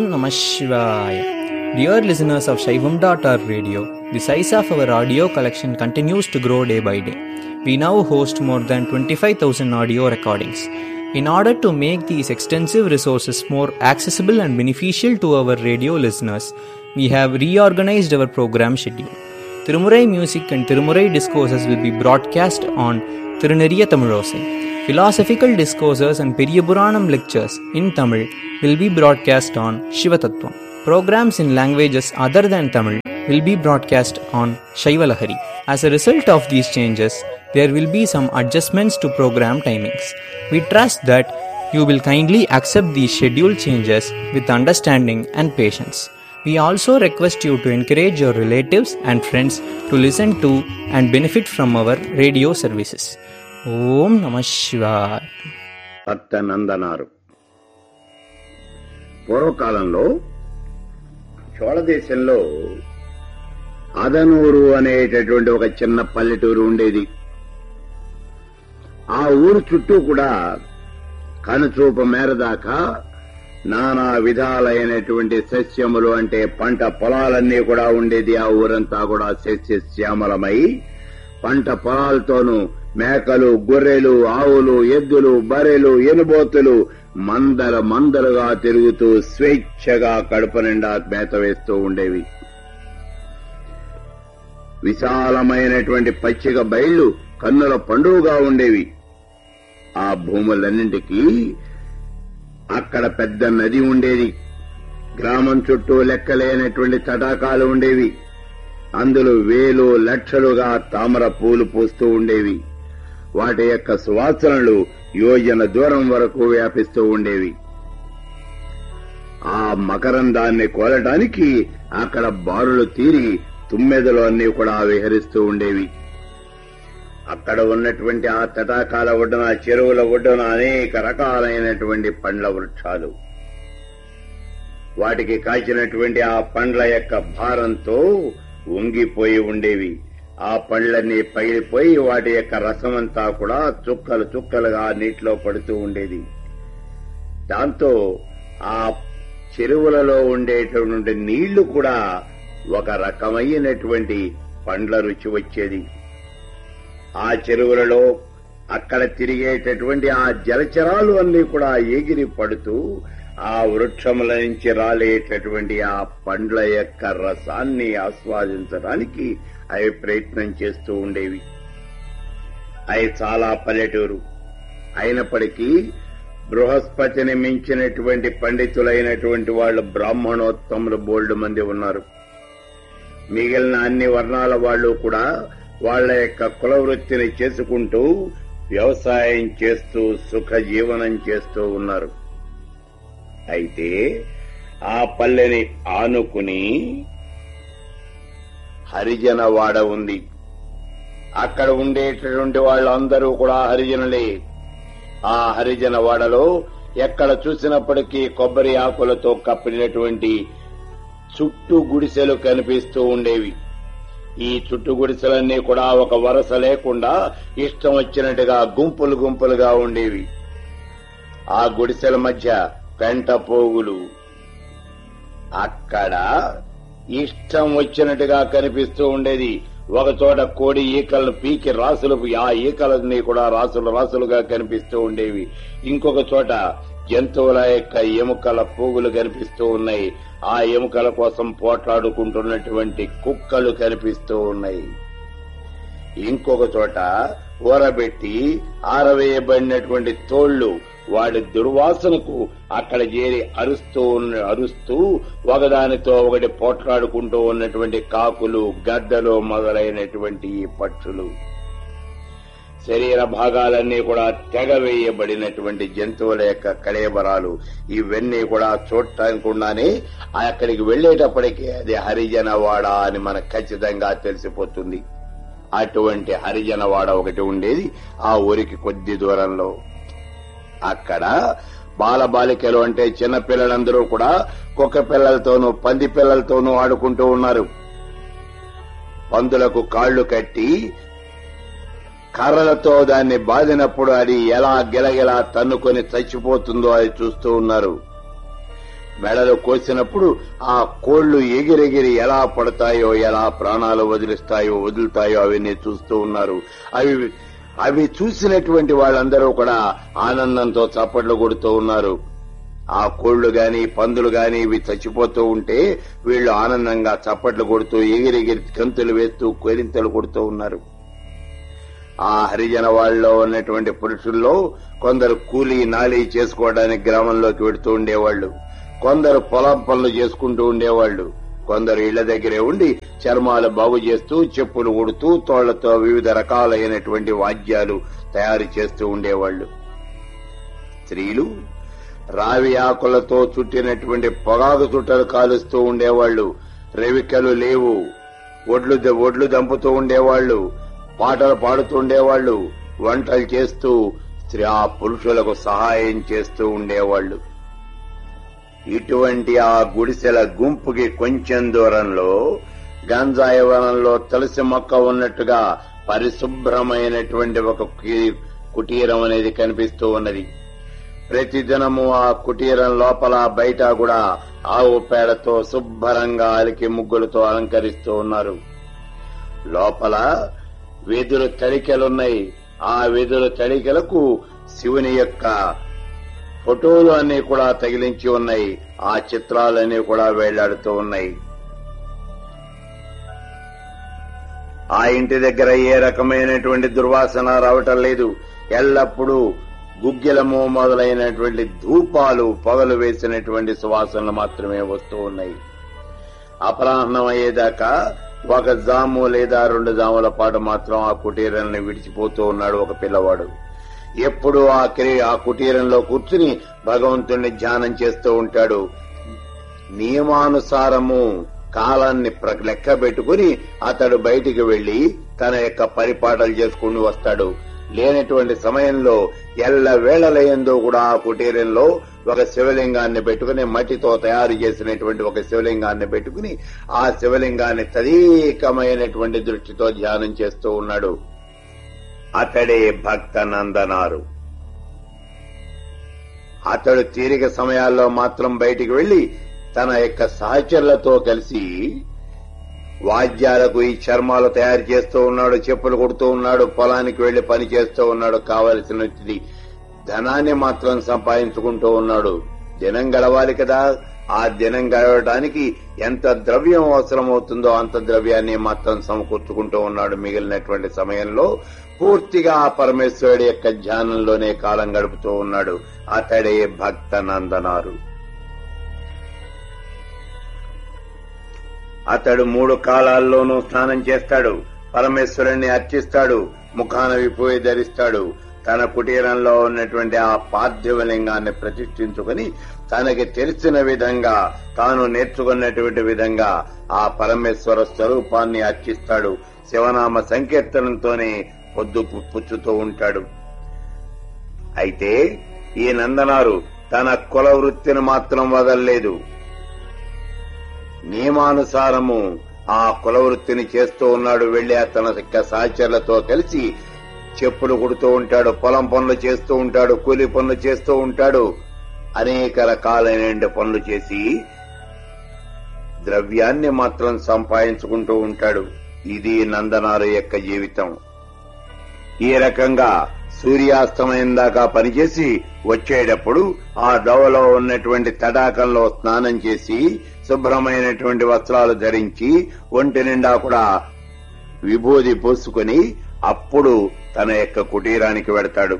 Namah Shivaya. Dear listeners of Shaivam.org radio, the size of our audio collection continues to grow day by day. We now host more than 25,000 audio recordings. In order to make these extensive resources more accessible and beneficial to our radio listeners, we have reorganized our program schedule. Tirumurai music and Tirumurai discourses will be broadcast on Tiruneriya Tamilosai. Philosophical discourses and Periyapuranam lectures in Tamil will be broadcast on Shivatattvam. Programs in languages other than Tamil will be broadcast on Shaivalahari. As a result of these changes, there will be some adjustments to program timings. We trust that you will kindly accept these schedule changes with understanding and patience. We also request you to encourage your relatives and friends to listen to and benefit from our radio services. ఓం నమ శివాయ అత్తనందనారు పూర్వకాలంలో చోళ దేశంలో అదనూరు అనేటటువంటి ఒక చిన్న పల్లెటూరు ఉండేది ఆ ఊరు చుట్టూ కూడా కనుచూపు మేర దాకా నానా విధాలైనటువంటి సస్యములు అంటే పంట పొలాలన్నీ కూడా ఉండేది ఆ ఊరంతా కూడా సస్యశ్యామలమై పంట పొలాలతోనూ మేకలు గొర్రెలు ఆవులు ఎద్దులు బర్రెలు ఎనుబోతులు మందల మందలుగా తిరుగుతూ స్వేచ్ఛగా కడుపు నిండా మేత వేస్తూ ఉండేవి విశాలమైనటువంటి పచ్చిక బయళ్లు కన్నుల పండుగగా ఉండేవి ఆ భూములన్నింటికీ అక్కడ పెద్ద నది ఉండేది గ్రామం చుట్టూ లెక్కలేనటువంటి తటాకాలు ఉండేవి అందులో వేలు లక్షలుగా తామర పూలు పూస్తూ ఉండేవి వాటి యొక్క సువాసనలు యోజన దూరం వరకు వ్యాపిస్తూ ఉండేవి ఆ మకరందాన్ని కోలటానికి అక్కడ బారులు తీరి తుమ్మెదలు అన్నీ కూడా విహరిస్తూ ఉండేవి అక్కడ ఉన్నటువంటి ఆ తటాకాల ఒడ్డున చెరువుల ఒడ్డున అనేక రకాలైనటువంటి పండ్ల వృక్షాలు వాటికి కాచినటువంటి ఆ పండ్ల యొక్క భారంతో వంగిపోయి ఉండేవి ఆ పళ్ళన్నీ పగిలిపోయి వాటి యొక్క రసమంతా కూడా చుక్కలు చుక్కలుగా నీటిలో పడుతూ ఉండేది దాంతో ఆ చెరువులలో ఉండేటటువంటి నీళ్లు కూడా ఒక రకమైనటువంటి పండ్ల రుచి వచ్చేది ఆ చెరువులలో అక్కడ తిరిగేటటువంటి ఆ జలచరాలు అన్ని కూడా ఎగిరి పడుతూ ఆ వృక్షముల నుంచి రాలేటటువంటి ఆ పండ్ల యొక్క రసాన్ని ఆస్వాదించడానికి అవి ప్రయత్నం చేస్తూ ఉండేవి అవి చాలా పల్లెటూరు అయినప్పటికీ బృహస్పతిని మించినటువంటి పండితులైనటువంటి వాళ్ళు బ్రాహ్మణోత్తములు బోల్డ్ మంది ఉన్నారు మిగిలిన అన్ని వర్ణాల వాళ్ళు కూడా వాళ్ళ యొక్క కుల వృత్తిని చేసుకుంటూ వ్యవసాయం చేస్తూ సుఖ జీవనం చేస్తూ ఉన్నారు అయితే ఆ పల్లెని ఆనుకుని హరిజనవాడ ఉంది అక్కడ ఉండేటటువంటి వాళ్ళందరూ కూడా హరిజనులే ఆ హరిజన వాడలో ఎక్కడ చూసినప్పటికీ కొబ్బరి ఆకులతో కప్పినటువంటి చుట్టు గుడిసెలు కనిపిస్తూ ఉండేవి ఈ చుట్టు గుడిసెలన్నీ కూడా ఒక వరస లేకుండా ఇష్టం వచ్చినట్టుగా గుంపులు గుంపులుగా ఉండేవి ఆ గుడిసెల మధ్య పెంట పోగులు అక్కడ ఇష్టం వచ్చినట్టుగా కనిపిస్తూ ఉండేది ఒక చోట కోడి ఈకలను పీకి రాసులు ఆ ఈకలన్నీ కూడా రాసులు రాసులుగా కనిపిస్తూ ఉండేవి ఇంకొక చోట జంతువుల యొక్క ఎముకల పోగులు కనిపిస్తూ ఉన్నాయి ఆ ఎముకల కోసం పోట్లాడుకుంటున్నటువంటి కుక్కలు కనిపిస్తూ ఉన్నాయి ఇంకొక చోట ఊరబెట్టి ఆరవేయబడినటువంటి తోళ్లు వాడి దుర్వాసనకు అక్కడ చేరి అరుస్తూ ఉన్న అరుస్తూ ఒకదానితో ఒకటి పోట్లాడుకుంటూ ఉన్నటువంటి కాకులు గద్దలు మొదలైనటువంటి ఈ పక్షులు శరీర భాగాలన్నీ కూడా తెగవేయబడినటువంటి జంతువుల యొక్క కళేబరాలు ఇవన్నీ కూడా చూడటానికుండానే అక్కడికి వెళ్లేటప్పటికీ అది హరిజనవాడ అని మనకు ఖచ్చితంగా తెలిసిపోతుంది అటువంటి హరిజనవాడ ఒకటి ఉండేది ఆ ఊరికి కొద్ది దూరంలో అక్కడ బాలబాలికలు అంటే చిన్న పిల్లలందరూ కూడా కుక్క పిల్లలతోనూ పంది పిల్లలతోనూ ఆడుకుంటూ ఉన్నారు పందులకు కాళ్లు కట్టి కర్రలతో దాన్ని బాదినప్పుడు అది ఎలా గిలగిలా తన్నుకొని చచ్చిపోతుందో అది చూస్తూ ఉన్నారు మెడలు కోసినప్పుడు ఆ కోళ్లు ఎగిరెగిరి ఎలా పడతాయో ఎలా ప్రాణాలు వదిలిస్తాయో వదులుతాయో అవన్నీ చూస్తూ ఉన్నారు అవి అవి చూసినటువంటి వాళ్ళందరూ కూడా ఆనందంతో చప్పట్లు కొడుతూ ఉన్నారు ఆ కోళ్లు గాని పందులు గాని ఇవి చచ్చిపోతూ ఉంటే వీళ్ళు ఆనందంగా చప్పట్లు కొడుతూ ఎగిరెగిరి కంతులు వేస్తూ కోరింతలు కొడుతూ ఉన్నారు ఆ హరిజన వాళ్ళలో ఉన్నటువంటి పురుషుల్లో కొందరు కూలీ నాలీ చేసుకోవడానికి గ్రామంలోకి వెడుతూ ఉండేవాళ్లు కొందరు పొలం పనులు చేసుకుంటూ ఉండేవాళ్లు కొందరు ఇళ్ల దగ్గరే ఉండి చర్మాలు బాగు చేస్తూ చెప్పులు ఉడుతూ తోళ్లతో వివిధ రకాలైనటువంటి వాద్యాలు తయారు చేస్తూ ఉండేవాళ్లు స్త్రీలు రావి ఆకులతో చుట్టినటువంటి పొగాకు చుట్టలు కాలుస్తూ ఉండేవాళ్లు రెవికలు లేవు ఒడ్లు ఒడ్లు దంపుతూ ఉండేవాళ్లు పాటలు పాడుతూ ఉండేవాళ్లు వంటలు చేస్తూ స్త్రీ ఆ పురుషులకు సహాయం చేస్తూ ఉండేవాళ్లు ఇటువంటి ఆ గుడిసెల గుంపుకి కొంచెం దూరంలో గంజాయి వనంలో తులసి మొక్క ఉన్నట్టుగా పరిశుభ్రమైనటువంటి ఒక కి- కుటీరం అనేది కనిపిస్తూ ఉన్నది ప్రతిదినము ఆ కుటీరం లోపల బయట కూడా ఆవు పేడతో శుభ్రంగా అలికి ముగ్గులతో అలంకరిస్తూ ఉన్నారు లోపల వెదురు తడికెలున్నాయి ఆ వెదురు తడికెలకు శివుని యొక్క ఫోటోలు అన్ని కూడా తగిలించి ఉన్నాయి ఆ చిత్రాలన్నీ కూడా వేలాడుతూ ఉన్నాయి ఆ ఇంటి దగ్గర ఏ రకమైనటువంటి దుర్వాసన రావటం లేదు ఎల్లప్పుడూ గుగ్గిలము మొదలైనటువంటి ధూపాలు పొగలు వేసినటువంటి సువాసనలు మాత్రమే వస్తూ ఉన్నాయి అపరాహ్నం అయ్యేదాకా ఒక జాము లేదా రెండు జాముల పాటు మాత్రం ఆ కుటీరాన్ని విడిచిపోతూ ఉన్నాడు ఒక పిల్లవాడు ఎప్పుడు ఆ కిరి ఆ కుటీరంలో కూర్చుని భగవంతుణ్ణి ధ్యానం చేస్తూ ఉంటాడు నియమానుసారము కాలాన్ని ప్ర- లెక్క పెట్టుకుని అతడు బయటికి వెళ్లి తన యొక్క పరిపాటలు చేసుకుని వస్తాడు లేనటువంటి సమయంలో ఎల్ల వేళలయందు కూడా ఆ కుటీరంలో ఒక శివలింగాన్ని పెట్టుకుని మట్టితో తయారు చేసినటువంటి ఒక శివలింగాన్ని పెట్టుకుని ఆ శివలింగాన్ని తదీకమైనటువంటి దృష్టితో ధ్యానం చేస్తూ ఉన్నాడు అతడే భక్త నందనారు అతడు తీరిక సమయాల్లో మాత్రం బయటికి వెళ్లి తన యొక్క సహచరులతో కలిసి వాద్యాలకు ఈ చర్మాలు తయారు చేస్తూ ఉన్నాడు చెప్పులు కొడుతూ ఉన్నాడు పొలానికి వెళ్లి పని చేస్తూ ఉన్నాడు కావలసినది ధనాన్ని మాత్రం సంపాదించుకుంటూ ఉన్నాడు దినం గడవాలి కదా ఆ దినం గడవడానికి ఎంత ద్రవ్యం అవసరమవుతుందో అంత ద్రవ్యాన్ని మాత్రం సమకూర్చుకుంటూ ఉన్నాడు మిగిలినటువంటి సమయంలో పూర్తిగా ఆ పరమేశ్వరుడి యొక్క ధ్యానంలోనే కాలం గడుపుతూ ఉన్నాడు అతడే భక్త నందనారు అతడు మూడు కాలాల్లోనూ స్నానం చేస్తాడు పరమేశ్వరుణ్ణి అర్చిస్తాడు ముఖాన విపోయి ధరిస్తాడు తన కుటీరంలో ఉన్నటువంటి ఆ పార్థివలింగాన్ని ప్రతిష్ఠించుకుని తనకి తెలిసిన విధంగా తాను నేర్చుకున్నటువంటి విధంగా ఆ పరమేశ్వర స్వరూపాన్ని అర్చిస్తాడు శివనామ సంకీర్తనంతోనే పొద్దు పు- పుచ్చుతూ ఉంటాడు అయితే ఈ నందనారు తన కుల వృత్తిని మాత్రం వదల్లేదు నియమానుసారము ఆ కుల వృత్తిని చేస్తూ ఉన్నాడు వెళ్లి తన యొక్క సహచరులతో కలిసి చెప్పులు కుడుతూ ఉంటాడు పొలం పనులు చేస్తూ ఉంటాడు కూలి పనులు చేస్తూ ఉంటాడు అనేక రకాలైన పనులు చేసి ద్రవ్యాన్ని మాత్రం సంపాదించుకుంటూ ఉంటాడు ఇది నందనారు యొక్క జీవితం ఈ రకంగా సూర్యాస్తమయం దాకా పనిచేసి వచ్చేటప్పుడు ఆ దోవలో ఉన్నటువంటి తడాకంలో స్నానం చేసి శుభ్రమైనటువంటి వస్త్రాలు ధరించి ఒంటి నిండా కూడా విభూది పూసుకుని అప్పుడు తన యొక్క కుటీరానికి వెడతాడు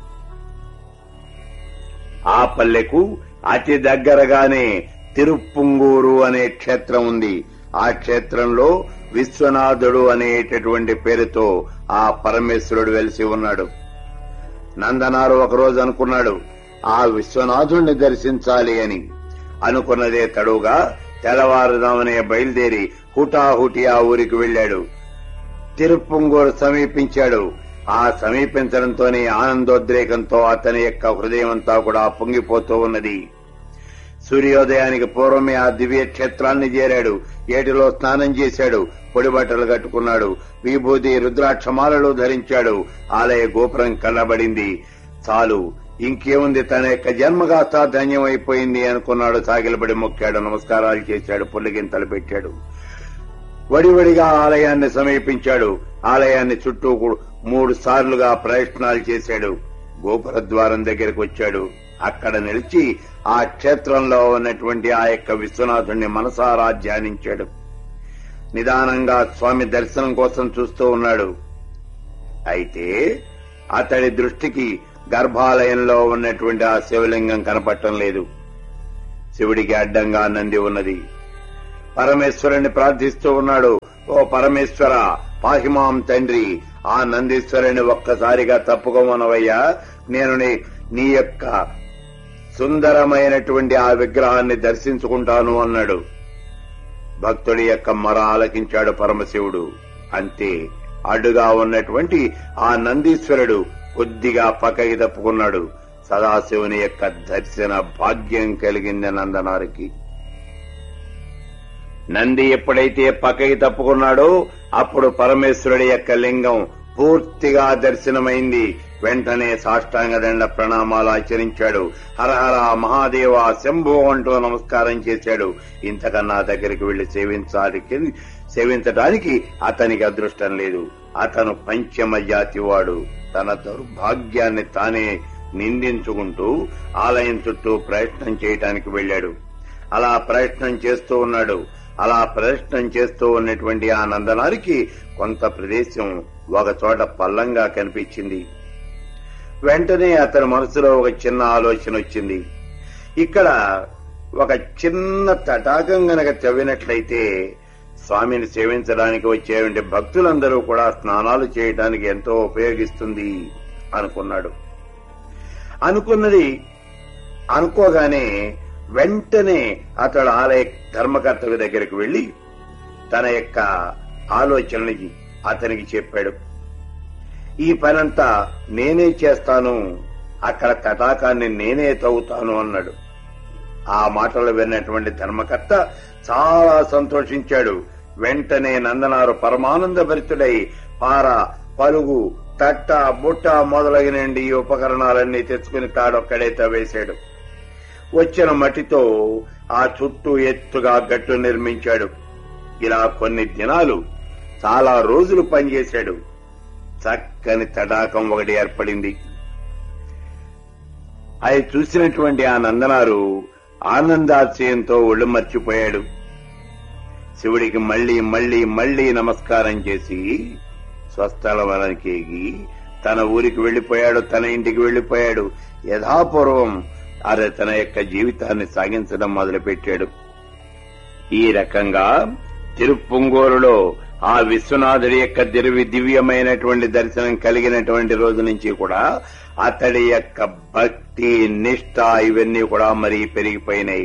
ఆ పల్లెకు అతి దగ్గరగానే తిరుప్పుంగూరు అనే క్షేత్రం ఉంది ఆ క్షేత్రంలో విశ్వనాథుడు అనేటటువంటి పేరుతో ఆ పరమేశ్వరుడు వెలిసి ఉన్నాడు నందనారు ఒకరోజు అనుకున్నాడు ఆ విశ్వనాథుణ్ణి దర్శించాలి అని అనుకున్నదే తడుగా తెల్లవారుదామనే బయలుదేరి హుటాహుటి ఆ ఊరికి వెళ్ళాడు తిరుప్పుంగూరు సమీపించాడు ఆ సమీపించడంతోనే ఆనందోద్రేకంతో అతని యొక్క హృదయం అంతా కూడా పొంగిపోతూ ఉన్నది సూర్యోదయానికి పూర్వమే ఆ దివ్య క్షేత్రాన్ని చేరాడు ఏటిలో స్నానం చేశాడు పొడి బట్టలు కట్టుకున్నాడు విభూతి రుద్రాక్షమాలలు ధరించాడు ఆలయ గోపురం కళ్ళబడింది చాలు ఇంకేముంది తన యొక్క జన్మగాస్తా ధన్యమైపోయింది అనుకున్నాడు సాగిలబడి మొక్కాడు నమస్కారాలు చేశాడు పుల్లగింతలు పెట్టాడు వడివడిగా ఆలయాన్ని సమీపించాడు ఆలయాన్ని చుట్టూ కూ- మూడు సార్లుగా ప్రయత్నాలు చేశాడు గోపుర ద్వారం దగ్గరికి వచ్చాడు అక్కడ నిలిచి ఆ క్షేత్రంలో ఉన్నటువంటి ఆ యొక్క విశ్వనాథుణ్ణి మనసారా ధ్యానించాడు నిదానంగా స్వామి దర్శనం కోసం చూస్తూ ఉన్నాడు అయితే అతడి దృష్టికి గర్భాలయంలో ఉన్నటువంటి ఆ శివలింగం కనపడటం లేదు శివుడికి అడ్డంగా నంది ఉన్నది పరమేశ్వరుని ప్రార్థిస్తూ ఉన్నాడు ఓ పరమేశ్వర పాహిమాం తండ్రి ఆ నందీశ్వరుని ఒక్కసారిగా తప్పుకోమనవయ్యా నేను నీ నీ యొక్క సుందరమైనటువంటి ఆ విగ్రహాన్ని దర్శించుకుంటాను అన్నాడు భక్తుడి యొక్క మొర ఆలకించాడు పరమశివుడు అంతే అడ్డుగా ఉన్నటువంటి ఆ నందీశ్వరుడు కొద్దిగా పక్కకి తప్పుకున్నాడు సదాశివుని యొక్క దర్శన భాగ్యం కలిగింది నందనారికి నంది ఎప్పుడైతే పక్కకి తప్పుకున్నాడో అప్పుడు పరమేశ్వరుడి యొక్క లింగం పూర్తిగా దర్శనమైంది వెంటనే సాష్టాంగ దండ ప్రణామాలు ఆచరించాడు హరహర మహాదేవ శంభో అంటూ నమస్కారం చేశాడు ఇంతకన్నా దగ్గరికి వెళ్లి సేవించాలి సేవించడానికి అతనికి అదృష్టం లేదు అతను పంచమ జాతి వాడు తన దౌర్భాగ్యాన్ని తానే నిందించుకుంటూ ఆలయం చుట్టూ ప్రయత్నం చేయటానికి వెళ్ళాడు అలా ప్రయత్నం చేస్తూ ఉన్నాడు అలా ప్రయత్నం చేస్తూ ఉన్నటువంటి ఆ నందనారికి కొంత ప్రదేశం ఒక చోట పల్లంగా కనిపించింది వెంటనే అతని మనసులో ఒక చిన్న ఆలోచన వచ్చింది ఇక్కడ ఒక చిన్న తటాకం గనక తవ్వినట్లయితే స్వామిని సేవించడానికి వచ్చేటువంటి భక్తులందరూ కూడా స్నానాలు చేయడానికి ఎంతో ఉపయోగిస్తుంది అనుకున్నాడు అనుకున్నది అనుకోగానే వెంటనే అతడు ఆలయ ధర్మకర్తవి దగ్గరికి వెళ్లి తన యొక్క ఆలోచనని అతనికి చెప్పాడు ఈ పనంతా నేనే చేస్తాను అక్కడ తటాకాన్ని నేనే తవ్వుతాను అన్నాడు ఆ మాటలు విన్నటువంటి ధర్మకర్త చాలా సంతోషించాడు వెంటనే నందనారు పరమానంద భరితుడై పార పలుగు తట్ట బుట్ట మొదలగినండి ఈ ఉపకరణాలన్నీ తెచ్చుకుని తాడొక్కడే తవ్వేశాడు వచ్చిన మట్టితో ఆ చుట్టూ ఎత్తుగా గట్టు నిర్మించాడు ఇలా కొన్ని దినాలు చాలా రోజులు పనిచేశాడు చక్కని తడాకం ఒకటి ఏర్పడింది అది చూసినటువంటి ఆ నందనారు ఆనందాశయంతో ఒళ్ళు మర్చిపోయాడు శివుడికి మళ్లీ మళ్లీ మళ్లీ నమస్కారం చేసి స్వస్థలవనానికి ఎగి తన ఊరికి వెళ్లిపోయాడు తన ఇంటికి వెళ్లిపోయాడు యథాపూర్వం అది తన యొక్క జీవితాన్ని సాగించడం మొదలుపెట్టాడు ఈ రకంగా తిరుప్పొంగోలులో ఆ విశ్వనాథుడి యొక్క దివ్య దివ్యమైనటువంటి దర్శనం కలిగినటువంటి రోజు నుంచి కూడా అతడి యొక్క భక్తి నిష్ఠ ఇవన్నీ కూడా మరీ పెరిగిపోయినాయి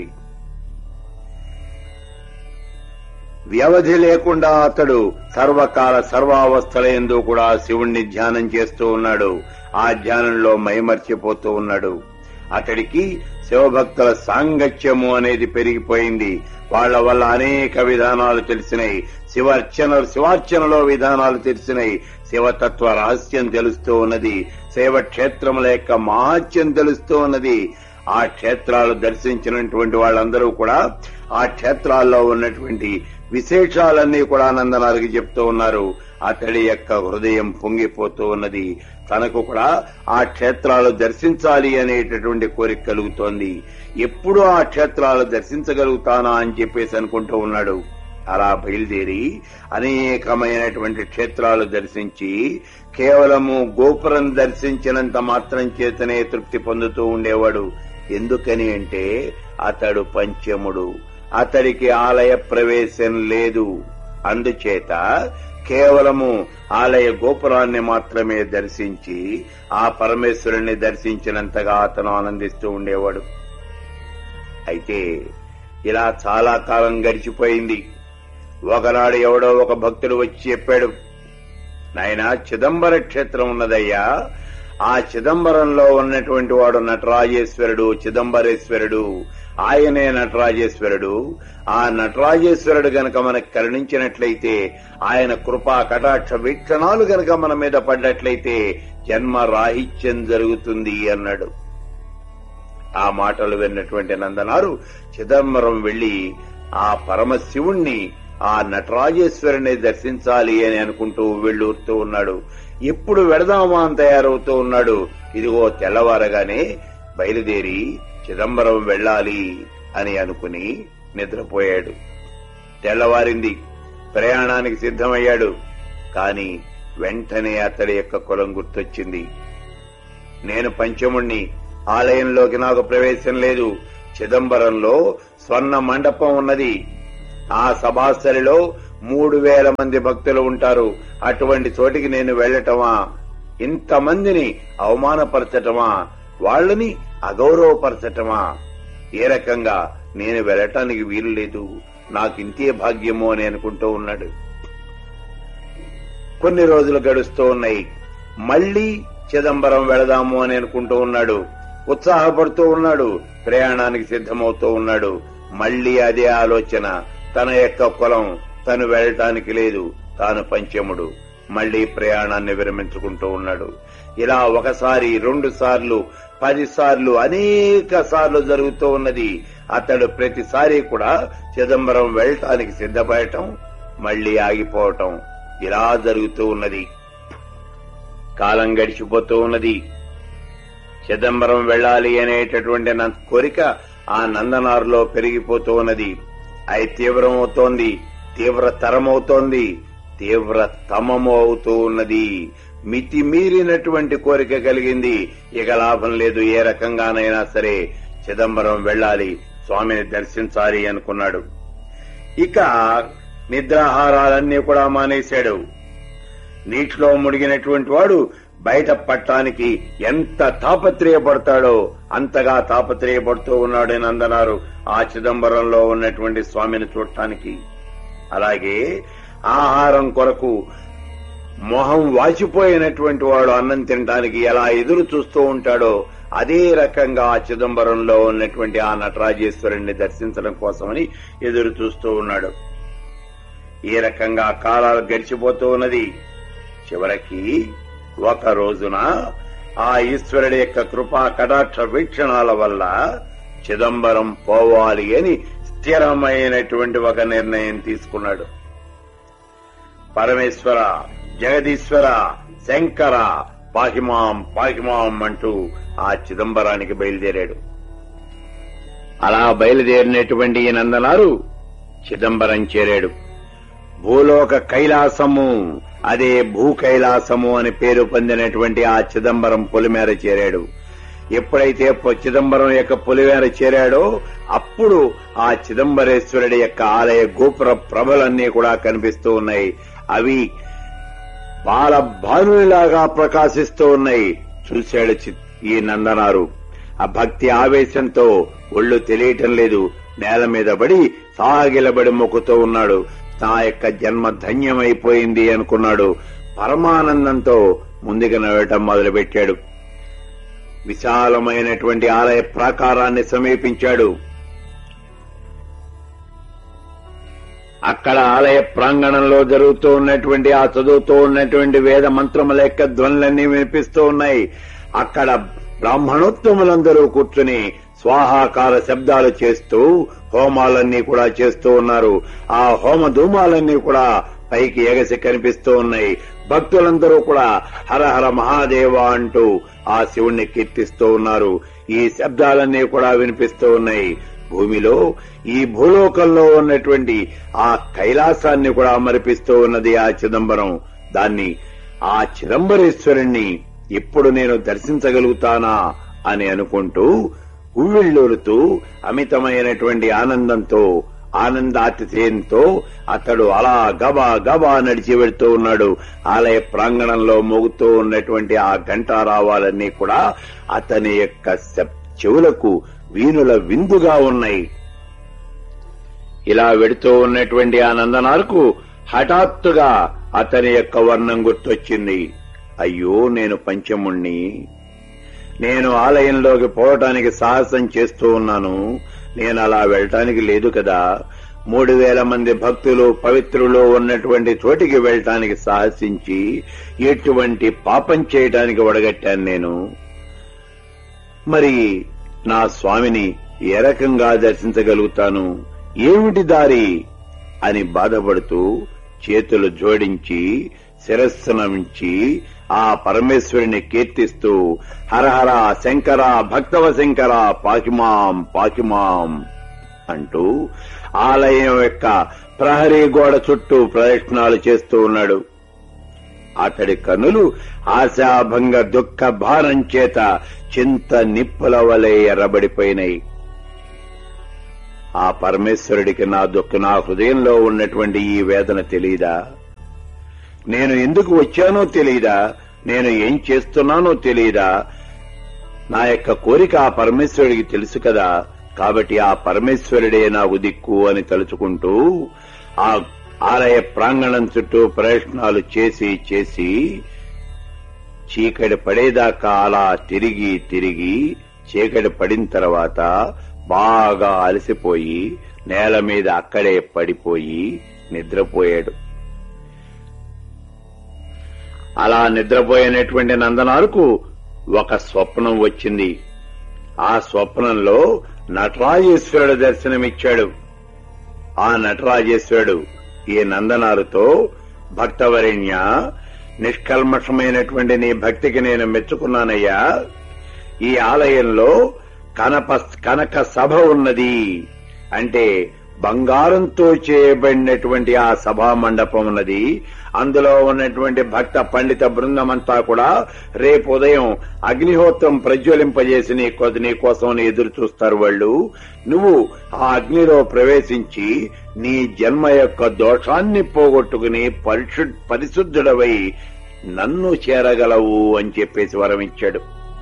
వ్యవధి లేకుండా అతడు సర్వకాల సర్వావస్థల ఎందు కూడా శివుణ్ణి ధ్యానం చేస్తూ ఉన్నాడు ఆ ధ్యానంలో మైమర్చిపోతూ ఉన్నాడు అతడికి శివభక్తుల సాంగత్యము అనేది పెరిగిపోయింది వాళ్ళ వల్ల అనేక విధానాలు తెలిసినాయి శివార్చన శివార్చనలో విధానాలు తెలిసినాయి శివతత్వ రహస్యం తెలుస్తూ ఉన్నది శైవ క్షేత్రముల యొక్క మహాత్యం తెలుస్తూ ఉన్నది ఆ క్షేత్రాలు దర్శించినటువంటి వాళ్ళందరూ కూడా ఆ క్షేత్రాల్లో ఉన్నటువంటి విశేషాలన్నీ కూడా నందనారికి చెప్తూ ఉన్నారు అతడి యొక్క హృదయం పొంగిపోతూ ఉన్నది తనకు కూడా ఆ క్షేత్రాలు దర్శించాలి అనేటటువంటి కోరిక కలుగుతోంది ఎప్పుడు ఆ క్షేత్రాలు దర్శించగలుగుతానా అని చెప్పేసి అనుకుంటూ ఉన్నాడు అలా బయలుదేరి అనేకమైనటువంటి క్షేత్రాలు దర్శించి కేవలము గోపురం దర్శించినంత మాత్రం చేతనే తృప్తి పొందుతూ ఉండేవాడు ఎందుకని అంటే అతడు పంచముడు అతడికి ఆలయ ప్రవేశం లేదు అందుచేత కేవలము ఆలయ గోపురాన్ని మాత్రమే దర్శించి ఆ పరమేశ్వరుణ్ణి దర్శించినంతగా అతను ఆనందిస్తూ ఉండేవాడు అయితే ఇలా చాలా కాలం గడిచిపోయింది ఒకనాడు ఎవడో ఒక భక్తుడు వచ్చి చెప్పాడు నాయన చిదంబర క్షేత్రం ఉన్నదయ్యా ఆ చిదంబరంలో ఉన్నటువంటి వాడు నటరాజేశ్వరుడు చిదంబరేశ్వరుడు ఆయనే నటరాజేశ్వరుడు ఆ నటరాజేశ్వరుడు గనక మనకు కరుణించినట్లయితే ఆయన కృపా కటాక్ష వీక్షణాలు గనక మన మీద పడ్డట్లయితే జన్మ రాహిత్యం జరుగుతుంది అన్నాడు ఆ మాటలు విన్నటువంటి నందనారు చిదంబరం వెళ్లి ఆ పరమశివుణ్ణి ఆ నటరాజేశ్వరుని దర్శించాలి అని అనుకుంటూ వెళ్ళూరుతూ ఉన్నాడు ఎప్పుడు వెడదామా అని తయారవుతూ ఉన్నాడు ఇదిగో తెల్లవారగానే బయలుదేరి చిదంబరం వెళ్ళాలి అని అనుకుని నిద్రపోయాడు తెల్లవారింది ప్రయాణానికి సిద్ధమయ్యాడు కాని వెంటనే అతడి యొక్క కులం గుర్తొచ్చింది నేను పంచముణ్ణి ఆలయంలోకి నాకు ప్రవేశం లేదు చిదంబరంలో స్వర్ణ మండపం ఉన్నది ఆ సభాస్థలిలో మూడు వేల మంది భక్తులు ఉంటారు అటువంటి చోటికి నేను వెళ్ళటమా ఇంతమందిని అవమానపరచటమా వాళ్ళని అగౌరవపరచటమా ఏ రకంగా నేను వెళ్ళటానికి వీలు లేదు నాకింతే భాగ్యము అని అనుకుంటూ ఉన్నాడు కొన్ని రోజులు గడుస్తూ ఉన్నాయి మళ్లీ చిదంబరం వెళదాము అని అనుకుంటూ ఉన్నాడు ఉత్సాహపడుతూ ఉన్నాడు ప్రయాణానికి సిద్ధమవుతూ ఉన్నాడు మళ్లీ అదే ఆలోచన తన యొక్క కులం తను వెళ్ళటానికి లేదు తాను పంచముడు మళ్లీ ప్రయాణాన్ని విరమించుకుంటూ ఉన్నాడు ఇలా ఒకసారి రెండు సార్లు పది సార్లు అనేక సార్లు జరుగుతూ ఉన్నది అతడు ప్రతిసారి కూడా చిదంబరం వెళ్ళటానికి సిద్ధపడటం మళ్లీ ఆగిపోవటం ఇలా జరుగుతూ ఉన్నది కాలం గడిచిపోతూ ఉన్నది చిదంబరం వెళ్ళాలి అనేటటువంటి నా కోరిక ఆ నందనారులో పెరిగిపోతూ ఉన్నది అది తీవ్రమవుతోంది తీవ్రతరమవుతోంది తీవ్రతమము అవుతూ ఉన్నది మితిమీరినటువంటి కోరిక కలిగింది ఇక లాభం లేదు ఏ రకంగానైనా సరే చిదంబరం వెళ్ళాలి స్వామిని దర్శించాలి అనుకున్నాడు ఇక నిద్రాహారాలన్నీ కూడా మానేశాడు నీటిలో మునిగినటువంటి వాడు బయట పట్టడానికి ఎంత తాపత్రయపడతాడో అంతగా తాపత్రయపడుతూ ఉన్నాడని అందన్నారు ఆ చిదంబరంలో ఉన్నటువంటి స్వామిని చూడటానికి అలాగే ఆహారం కొరకు మొహం వాచిపోయినటువంటి వాడు అన్నం తినడానికి ఎలా ఎదురు చూస్తూ ఉంటాడో అదే రకంగా ఆ చిదంబరంలో ఉన్నటువంటి ఆ నటరాజేశ్వరుణ్ణి దర్శించడం కోసమని ఎదురు చూస్తూ ఉన్నాడు ఈ రకంగా కాలాలు గడిచిపోతూ ఉన్నది చివరికి ఒక రోజున ఆ ఈశ్వరుడి యొక్క కృపా కటాక్ష వీక్షణాల వల్ల చిదంబరం పోవాలి అని స్థిరమైనటువంటి ఒక నిర్ణయం తీసుకున్నాడు పరమేశ్వర జగదీశ్వర శంకర పాహిమాం పాహిమాం అంటూ ఆ చిదంబరానికి బయలుదేరాడు అలా బయలుదేరినటువంటి ఈ నందనారు చిదంబరం చేరాడు భూలోక కైలాసము అదే భూ కైలాసము అని పేరు పొందినటువంటి ఆ చిదంబరం పొలిమేర చేరాడు ఎప్పుడైతే పొ- చిదంబరం యొక్క పొలిమేర చేరాడో అప్పుడు ఆ చిదంబరేశ్వరుడి యొక్క ఆలయ గోపుర ప్రభలన్నీ కూడా కనిపిస్తూ ఉన్నాయి అవి బాల భానులాగా ప్రకాశిస్తూ ఉన్నాయి చూశాడు చి- ఈ నందనారు ఆ భక్తి ఆవేశంతో ఒళ్ళు తెలియటం లేదు నేల మీద పడి సాగిలబడి మొక్కుతూ ఉన్నాడు నా యొక్క జన్మ ధన్యమైపోయింది అనుకున్నాడు పరమానందంతో ముందుకు నడవటం మొదలుపెట్టాడు విశాలమైనటువంటి ఆలయ ప్రాకారాన్ని సమీపించాడు అక్కడ ఆలయ ప్రాంగణంలో జరుగుతూ ఉన్నటువంటి ఆ చదువుతూ ఉన్నటువంటి వేద మంత్రముల యొక్క ధ్వనులన్నీ వినిపిస్తూ ఉన్నాయి అక్కడ బ్రాహ్మణోత్తములందరూ కూర్చుని స్వాహాకార శబ్దాలు చేస్తూ హోమాలన్నీ కూడా చేస్తూ ఉన్నారు ఆ హోమ ధూమాలన్నీ కూడా పైకి ఎగసి కనిపిస్తూ ఉన్నాయి భక్తులందరూ కూడా హర హర మహాదేవ అంటూ ఆ శివుణ్ణి కీర్తిస్తూ ఉన్నారు ఈ శబ్దాలన్నీ కూడా వినిపిస్తూ ఉన్నాయి భూమిలో ఈ భూలోకంలో ఉన్నటువంటి ఆ కైలాసాన్ని కూడా మరిపిస్తూ ఉన్నది ఆ చిదంబరం దాన్ని ఆ చిదంబరేశ్వరుణ్ణి ఇప్పుడు నేను దర్శించగలుగుతానా అని అనుకుంటూ ఉవ్విళ్ళూరుతూ అమితమైనటువంటి ఆనందంతో ఆనందాతిథేయంతో అతడు అలా గబా గబా నడిచి వెళ్తూ ఉన్నాడు ఆలయ ప్రాంగణంలో మోగుతూ ఉన్నటువంటి ఆ ఘంటారావాలన్నీ కూడా అతని యొక్క శబ్- చెవులకు వీణుల విందుగా ఉన్నాయి ఇలా వెడుతూ ఉన్నటువంటి ఆ నందనార్కు హఠాత్తుగా అతని యొక్క వర్ణం గుర్తొచ్చింది అయ్యో నేను పంచముణ్ణి నేను ఆలయంలోకి పోవటానికి సాహసం చేస్తూ ఉన్నాను నేను అలా వెళ్ళటానికి లేదు కదా మూడు వేల మంది భక్తులు పవిత్రులు ఉన్నటువంటి చోటికి వెళ్ళటానికి సాహసించి ఎటువంటి పాపం చేయటానికి ఒడగట్టాను నేను మరి నా స్వామిని ఏ రకంగా దర్శించగలుగుతాను ఏమిటి దారి అని బాధపడుతూ చేతులు జోడించి శిరస్సునమించి ఆ పరమేశ్వరుని కీర్తిస్తూ హరహర శంకర భక్తవ శంకర పాకిమాం పాకిమాం అంటూ ఆలయం యొక్క ప్రహరీ గోడ చుట్టూ ప్రదక్షిణాలు చేస్తూ ఉన్నాడు అతడి కనులు ఆశాభంగ దుఃఖ భారం చేత చింత నిప్పుల వలె ఎర్రబడిపోయినాయి ఆ పరమేశ్వరుడికి నా దుఃఖ నా హృదయంలో ఉన్నటువంటి ఈ వేదన తెలియదా నేను ఎందుకు వచ్చానో తెలియదా నేను ఏం చేస్తున్నానో తెలియదా నా యొక్క కోరిక ఆ పరమేశ్వరుడికి తెలుసు కదా కాబట్టి ఆ పరమేశ్వరుడే నాకు దిక్కు అని తలుచుకుంటూ ఆ ఆలయ ప్రాంగణం చుట్టూ ప్రయత్నాలు చేసి చేసి చీకటి పడేదాకా అలా తిరిగి తిరిగి చీకటి పడిన తర్వాత బాగా అలసిపోయి నేల మీద అక్కడే పడిపోయి నిద్రపోయాడు అలా నిద్రపోయినటువంటి నందనారుకు ఒక స్వప్నం వచ్చింది ఆ స్వప్నంలో నటరాజేశ్వరుడు దర్శనమిచ్చాడు ఆ నటరాజేశ్వరుడు ఈ నందనారుతో భక్తవరిణ్య నిష్కల్మషమైనటువంటి నీ భక్తికి నేను మెచ్చుకున్నానయ్యా ఈ ఆలయంలో కనప కనక సభ ఉన్నది అంటే బంగారంతో చేయబడినటువంటి ఆ సభా మండపం ఉన్నది అందులో ఉన్నటువంటి భక్త పండిత బృందమంతా కూడా రేపు ఉదయం అగ్నిహోత్రం ప్రజ్వలింపజేసి నీ కొద్ది నీ కోసం ఎదురు చూస్తారు వాళ్ళు నువ్వు ఆ అగ్నిలో ప్రవేశించి నీ జన్మ యొక్క దోషాన్ని పోగొట్టుకుని పరిశు పరిశుద్ధుడవై నన్ను చేరగలవు అని చెప్పేసి వరం ఇచ్చాడు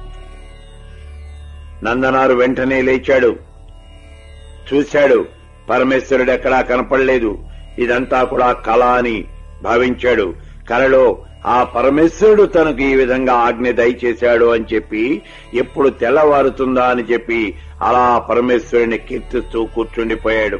నందనారు వెంటనే లేచాడు చూశాడు పరమేశ్వరుడు ఎక్కడా కనపడలేదు ఇదంతా కూడా కళ అని భావించాడు కలలో ఆ పరమేశ్వరుడు తనకు ఈ విధంగా ఆజ్ఞ దయచేశాడు అని చెప్పి ఎప్పుడు తెల్లవారుతుందా అని చెప్పి అలా పరమేశ్వరుని కీర్తిస్తూ కూర్చుండిపోయాడు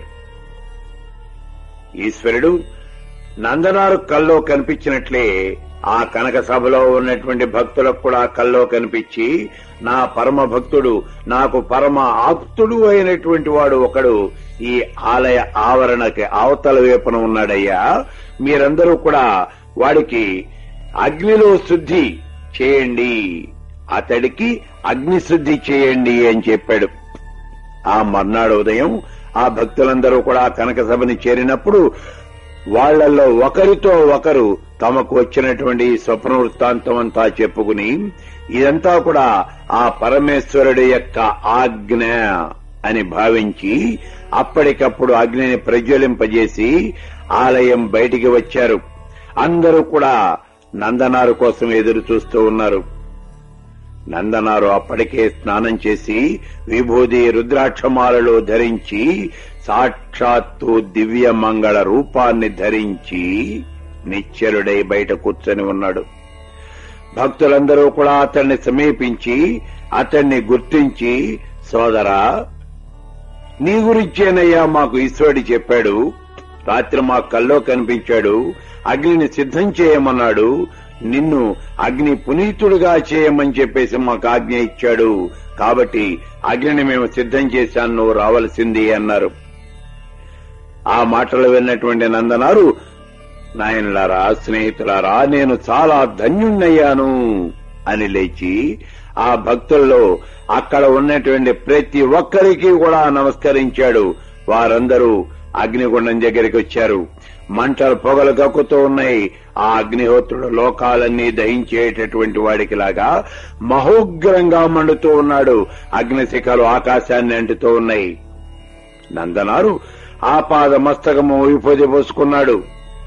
ఈశ్వరుడు నందనారు కల్లో కనిపించినట్లే ఆ కనక సభలో ఉన్నటువంటి భక్తులకు కూడా కల్లో కనిపించి నా పరమ భక్తుడు నాకు పరమ ఆప్తుడు అయినటువంటి వాడు ఒకడు ఈ ఆలయ ఆవరణకి అవతల వైపున ఉన్నాడయ్యా మీరందరూ కూడా వాడికి అగ్నిలో శుద్ధి చేయండి అతడికి అగ్ని శుద్ధి చేయండి అని చెప్పాడు ఆ మర్నాడు ఉదయం ఆ భక్తులందరూ కూడా కనక సభని చేరినప్పుడు వాళ్లలో ఒకరితో ఒకరు తమకు వచ్చినటువంటి స్వప్న వృత్తాంతం అంతా చెప్పుకుని ఇదంతా కూడా ఆ పరమేశ్వరుడి యొక్క ఆజ్ఞ అని భావించి అప్పటికప్పుడు అగ్నిని ప్రజ్వలింపజేసి ఆలయం బయటికి వచ్చారు అందరూ కూడా నందనారు కోసం ఎదురు చూస్తూ ఉన్నారు నందనారు అప్పటికే స్నానం చేసి విభూది రుద్రాక్షమాలలో ధరించి సాక్షాత్తు దివ్య మంగళ రూపాన్ని ధరించి నిశ్చలుడై బయట కూర్చొని ఉన్నాడు భక్తులందరూ కూడా అతన్ని సమీపించి అతన్ని గుర్తించి సోదరా నీ గురించేనయ్యా మాకు ఈశ్వరుడు చెప్పాడు రాత్రి మా కల్లో కనిపించాడు అగ్నిని సిద్ధం చేయమన్నాడు నిన్ను అగ్ని పునీతుడుగా చేయమని చెప్పేసి మాకు ఆజ్ఞ ఇచ్చాడు కాబట్టి అగ్నిని మేము సిద్ధం చేశాను నువ్వు రావలసింది అన్నారు ఆ మాటలు విన్నటువంటి నందనారు నాయనలారా స్నేహితులారా నేను చాలా ధన్యుణ్ణయ్యాను అని లేచి ఆ భక్తుల్లో అక్కడ ఉన్నటువంటి ప్రతి ఒక్కరికి కూడా నమస్కరించాడు వారందరూ అగ్నిగుండం దగ్గరికి వచ్చారు మంటలు పొగలు కక్కుతూ ఉన్నాయి ఆ అగ్నిహోత్రుడు లోకాలన్నీ దహించేటటువంటి వాడికి లాగా మహోగ్రంగా మండుతూ ఉన్నాడు అగ్నిశిఖలు ఆకాశాన్ని అంటుతూ ఉన్నాయి నందనారు ఆపాద మస్తకము విభూతి పోసుకున్నాడు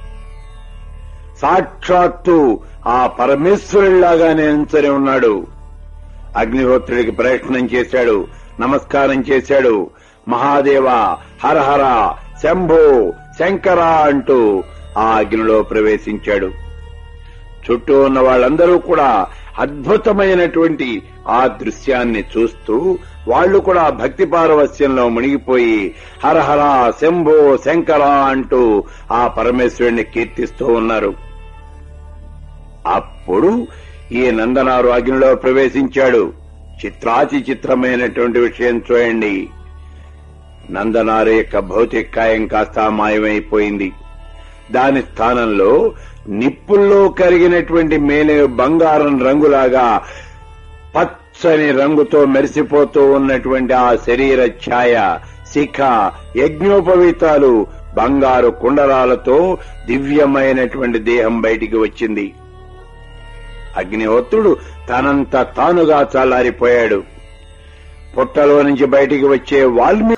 సాక్షాత్తు ఆ పరమేశ్వరుడిలాగానే నించని ఉన్నాడు అగ్నిహోత్రుడికి ప్రయత్నం చేశాడు నమస్కారం చేశాడు మహాదేవ హరహర శంభో శంకర అంటూ ఆ అగ్నిలో ప్రవేశించాడు చుట్టూ ఉన్న వాళ్ళందరూ కూడా అద్భుతమైనటువంటి ఆ దృశ్యాన్ని చూస్తూ వాళ్ళు కూడా భక్తి పారవస్యంలో మునిగిపోయి హరహర శంభో శంకర అంటూ ఆ పరమేశ్వరుణ్ణి కీర్తిస్తూ ఉన్నారు అప్పుడు ఈ నందనారు అగ్నిలో ప్రవేశించాడు చిత్రాతి చిత్రమైనటువంటి విషయం చూడండి నందనారు యొక్క భౌతిక కాయం కాస్త మాయమైపోయింది దాని స్థానంలో నిప్పుల్లో కరిగినటువంటి మేలే బంగారం రంగులాగా పచ్చని రంగుతో మెరిసిపోతూ ఉన్నటువంటి ఆ శరీర ఛాయ శిఖ యజ్ఞోపవీతాలు బంగారు కుండరాలతో దివ్యమైనటువంటి దేహం బయటికి వచ్చింది అగ్నిహోత్రుడు తనంత తానుగా చల్లారిపోయాడు పుట్టలో నుంచి బయటికి వచ్చే వాల్మీ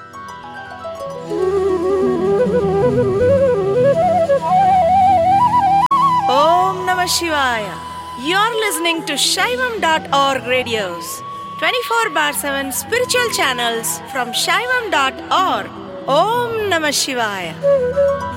Om Namah Shivaya. You're listening to Shaivam.org radios, 24 bar 7 spiritual channels from Shaivam.org. Om Namah Shivaya.